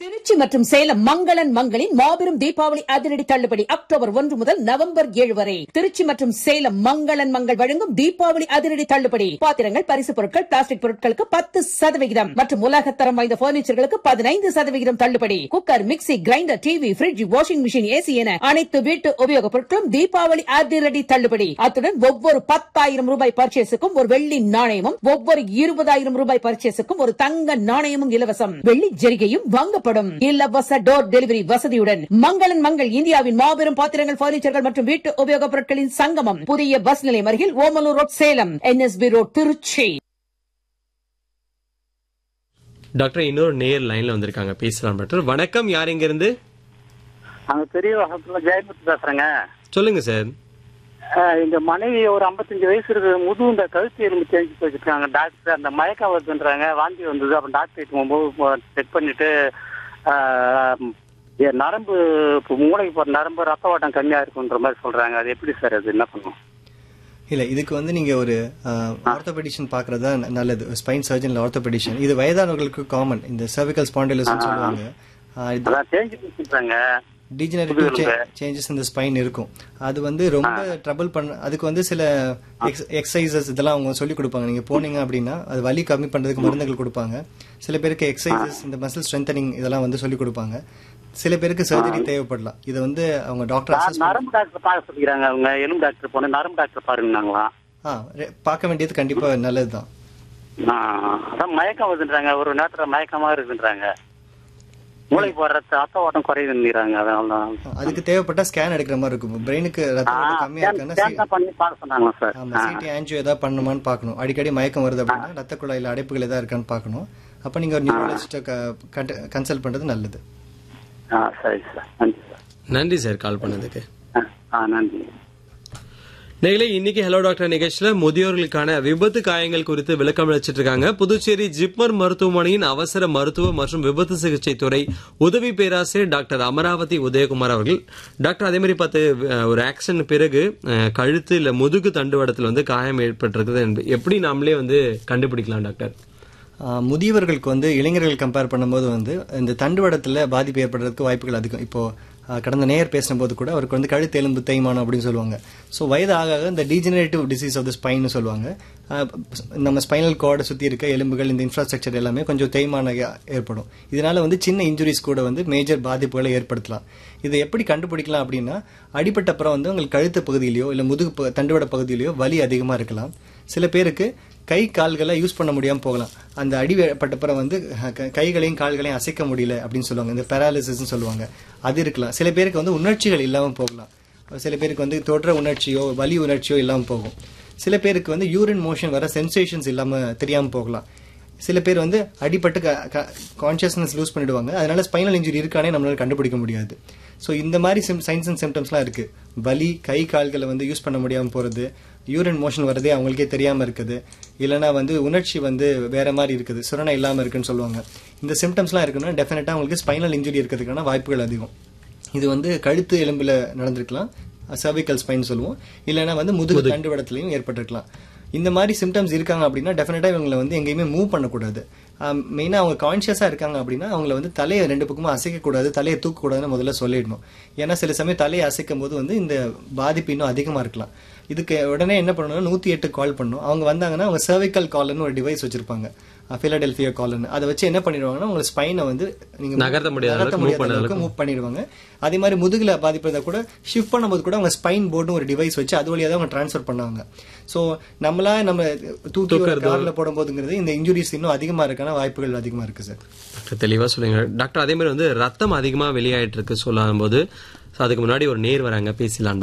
திருச்சி மற்றும் சேலம் மங்களன் மங்களின் மாபெரும் தீபாவளி அதிரடி தள்ளுபடி அக்டோபர் ஒன்று முதல் நவம்பர் ஏழு வரை திருச்சி மற்றும் சேலம் மங்களன் மங்கள் வழங்கும் தீபாவளி அதிரடி தள்ளுபடி பாத்திரங்கள் பரிசு பொருட்கள் பிளாஸ்டிக் பொருட்களுக்கு பத்து சதவிகிதம் மற்றும் உலகத்தரம் வாய்ந்த பர்னிச்சர்களுக்கு பதினைந்து சதவிகிதம் தள்ளுபடி cooker mixie grinder TV fridge washing machine AC என அனைத்து வீட்டு உபயோகப் பொருட்களும் தீபாவளி அதிரடி தள்ளுபடி அத்துடன் ஒவ்வொரு பத்தாயிரம் ரூபாய் பர்ச்சேஸுக்கும் ஒரு வெள்ளி நாணயமும் ஒவ்வொரு இருபதாயிரம் ரூபாய் பர்ச்சேஸுக்கும் ஒரு தங்க நாணயமும் இலவசம் வெள்ளி ஜெரிகையும் வாங்கப்படும் இலவச டோர் டெலிவரி வசதியுடன் மங்களன் மங்கள் இந்தியாவின் மாபெரும் பாத்திரங்கள் பர்னிச்சர்கள் மற்றும் வீட்டு உபயோகப் பொருட்களின் சங்கமம் புதிய பஸ் நிலையம் அருகில் Omalur road Salem NSB road Trichy doctor இன்னொரு நேர் லைன்ல வந்திருக்காங்க பேசலாம் டாக்டர் வணக்கம் யார் இங்க இருந்து அங்க பெரிய வசத்துல ஜெயமுத்து பேசுறேங்க சொல்லுங்க சார் அஹ் எங்க மனைவி ஒரு 55 வயசு இருக்கு முது இந்த கழுத்து எலும்பு தேஞ்சு போயிருக்காங்க டாக்டர் அந்த மயக்கம் வருதுன்றாங்க வாந்தி வந்தது அப்புறம் டாக்டர் போகும்போது செக் பண்ணிட்டு அஹ், எ- நரம்பு இப்போ மூளைக்கு போற நரம்பு ரத்த ஓட்டம் கம்மியா இருக்குன்ற மாதிரி சொல்றாங்க அது எப்படி சார் அது என்ன பண்ணும் இல்ல இதுக்கு வந்து நீங்க ஒரு ஆர்த்தோபெடிஷன் பாக்குறது தான் நல்லது ஸ்பைன் சர்ஜன்ல ஆர்த்தோபெடிஷன் இது வயதானவர்களுக்கு காமன் இந்த cervical spondylosis சொல்லுவாங்க அதான் தேஞ்சு போச்சுன்றாங்க டிஜெனரேட்டிவ் சேஞ்சஸ் இந்த ஸ்பைன் இருக்கும் அது வந்து ரொம்ப ட்ரபிள் பண்ண அதுக்கு வந்து சில எக்ஸசைசஸ் இதெல்லாம் அவங்க சொல்லி கொடுப்பாங்க நீங்க போனீங்க அப்படின்னா அது வலி கம்மி பண்றதுக்கு மருந்துகள் கொடுப்பாங்க சில பேருக்கு எக்ஸசைசஸ் இந்த மசில் ஸ்ட்ரென்தனிங் இதெல்லாம் வந்து சொல்லி கொடுப்பாங்க சில பேருக்கு சர்ஜரி தேவைப்படலாம் இதை வந்து அவங்க டாக்டர் நான் அசஸ் நரம்பு டாக்டர் பார்க்க சொல்லிக்கிறாங்க அவங்க எலும்பு டாக்டர் போன நரம்பு டாக்டர் பாருங்கன்னாங்களா ஆ ரெ- பார்க்க வேண்டியது கண்டிப்பா நல்லதுதான் அதான் மயக்கம் வருதுன்றாங்க ஒரு நேரத்துல மயக்கமா இருக்குன்றாங்க மூளைக்கு போற ரத்த ஓட்டம் குறையுதுன்றாங்க அதனால தான் அதுக்கு தேவைப்பட்ட ஸ்கேன் எடுக்கிற மாதிரி இருக்கும் பிரெயினுக்கு ரத்த ஓட்டம் கம்மியா இருக்குன்னா ஸ்கேன் தான் பண்ணி பார்க்க சொன்னாங்க சார் ஆமா சிடி ஆன்ஜியோ ஏதாவது பண்ணுமான்னு பார்க்கணும் அடிக்கடி மயக்கம் வருது அப்படின்னா ரத்த குழாயில அடைப்புகள் ஏதாவது இருக்கான்னு பார்க்கணும் அப்ப நீங்க ஒரு நியூரலஜிஸ்ட கன்சல்ட் பண்றது நல்லது ஆ சரி சார் நன்றி சார் நன்றி சார் கால் பண்ணதுக்கு ஆ, ஆ நன்றி நேர்களே இன்னைக்கு ஹலோ டாக்டர் நிகழ்ச்சியில முதியோர்களுக்கான விபத்து காயங்கள் குறித்து விளக்கம் அளிச்சிட்டு இருக்காங்க புதுச்சேரி ஜிப்மர் மருத்துவமனையின் அவசர மருத்துவ மற்றும் விபத்து சிகிச்சை துறை உதவி பேராசிரியர் டாக்டர் அமராவதி உதயகுமார் அவர்கள் டாக்டர் அதே மாதிரி பார்த்து அஹ், ஒரு ஆக்சிடென்ட் பிறகு அஹ், கழுத்து இல்ல முதுகு தண்டுவடத்தில் வந்து காயம் ஏற்பட்டிருக்குது என்பது எப்படி நாமளே வந்து கண்டுபிடிக்கலாம் டாக்டர் ஆஹ் முதியவர்களுக்கு வந்து இளைஞர்கள் கம்பேர் பண்ணும்போது வந்து இந்த தண்டுவடத்துல பாதிப்பு ஏற்படுறதுக்கு வாய்ப்புகள் அதிகம் இப்போ ஆஹ் கடந்த நேயர் பேசும்போது கூட அவருக்கு வந்து கழுத்து எலும்பு தேய்மானம் அப்படின்னு சொல்லுவாங்க ஸோ வயது ஆக ஆக இந்த டீஜெனரேட்டிவ் டிசீஸ் ஆஃப் த ஸ்பைன்னு சொல்லுவாங்க ஆஹ் நம்ம ஸ்பைனல் கார்டை சுற்றி இருக்க எலும்புகள் இந்த இன்ஃப்ராஸ்ட்ரக்சர் எல்லாமே கொஞ்சம் தேய்மானம் ஏ- ஏற்படும் இதனால வந்து சின்ன இன்ஜுரிஸ் கூட வந்து மேஜர் பாதிப்புகளை ஏற்படுத்தலாம் இதை எப்படி கண்டுபிடிக்கலாம் அப்படின்னா அடிபட்ட அப்புறம் வந்து உங்களுக்கு கழுத்து பகுதியிலையோ இல்லை முதுகு ப- தண்டுவட பகுதியிலையோ வலி அதிகமாக இருக்கலாம் சில பேருக்கு கை கால்களை யூஸ் பண்ண முடியாம போகலாம் அந்த அடி பட்டப்புறம் வந்து அஹ், க- கைகளையும் கால்களையும் அசைக்க முடியல அப்படின்னு சொல்லுவாங்க இந்த பெராலிசிஸ் சொல்லுவாங்க அது இருக்கலாம் சில பேருக்கு வந்து உணர்ச்சிகள் இல்லாம போகலாம் சில பேருக்கு வந்து தொடர உணர்ச்சியோ வலி உணர்ச்சியோ இல்லாம போகும் சில பேருக்கு வந்து யூரின் மோஷன் வர சென்சேஷன்ஸ் இல்லாம தெரியாம போகலாம் சில பேர் வந்து அடிபட்டு கான்சியஸ்னஸ் லூஸ் பண்ணிடுவாங்க அதனால ஸ்பைனல் இன்ஜுரி இருக்கானே நம்மளால கண்டுபிடிக்க முடியாது ஸோ இந்த மாதிரி சைன்ஸ் அண்ட் சிம்டம்ஸ்லாம் இருக்கு வலி கை கால்களை வந்து யூஸ் பண்ண முடியாம போறது யூரின் மோஷன் வரதே அவங்களுக்கே தெரியாம இருக்குது இல்லைன்னா வந்து உணர்ச்சி வந்து வேற மாதிரி இருக்குது சுரணை இல்லாம இருக்குன்னு சொல்லுவாங்க இந்த சிம்டம்ஸ்லாம் இருக்குன்னா டெஃபினட்டா அவங்களுக்கு ஸ்பைனல் இன்ஜுரி இருக்கிறதுக்கான வாய்ப்புகள் அதிகம் இது வந்து கழுத்து எலும்புல நடந்திருக்கலாம் சர்விக்கல் ஸ்பைன் சொல்லுவோம் இல்லைன்னா வந்து முதுகு தண்டுவடத்துலையும் ஏற்பட்டிருக்கலாம் இந்த மாதிரி சிம்டம்ஸ் இருக்காங்க அப்படின்னா டெஃபினட்டா இவங்களை வந்து எங்கேயுமே மூவ் பண்ணக்கூடாது மெயினாக அவங்க கான்ஷியஸாக இருக்காங்க அப்படின்னா அவங்கள வந்து தலையை ரெண்டு பக்கமும் அசைக்கக்கூடாது தலையை தூக்கக்கூடாதுன்னு முதல்ல சொல்லிடணும் ஏன்னா சில சமயம் தலையை அசைக்கும் போது வந்து இந்த பாதிப்பு இன்னும் அதிகமாக இருக்கலாம் இதுக்கு உடனே என்ன பண்ணணும்னா நூற்றி எட்டு கால் பண்ணணும் அவங்க வந்தாங்கன்னா அவங்க cervical கால்னு ஒரு டிவைஸ் வச்சிருப்பாங்க ஃபிலடெல்ஃபியா கால்னு அதை வச்சு என்ன பண்ணிடுவாங்கன்னா உங்க ஸ்பைனை வந்து நீங்க நகர்த்த முடியாத நகர்த்த அளவுக்கு move முடியாத பண்ண அளவுக்கு மூவ் பண்ணிடுவாங்க அதே மாதிரி முதுகுல பாதிப்பு இருந்தா கூட ஷிஃப்ட் பண்ணும்போது கூட அவங்க ஸ்பைன் போர்டும் ஒரு டிவைஸ் வச்சு அது வழியா தான் அவங்க ட்ரான்ஸ்ஃபர் பண்ணுவாங்க சோ நம்மளா நம்ம தூக்கி ஒரு கார்ல போடும்போதுங்கிறது இந்த இன்ஜுரிஸ் இன்னும் அதிகமா இருக்கான வாய்ப்புகள் அதிகமா இருக்கு சார் டாக்டர் தெளிவா சொல்லுங்க டாக்டர் அதே மாதிரி வந்து ரத்தம் அதிகமா வெளியாயிட்டு இருக்கு சொல்லும் போது அதுக்கு முன்னாடி ஒரு நேர் வராங்க பேசலாம்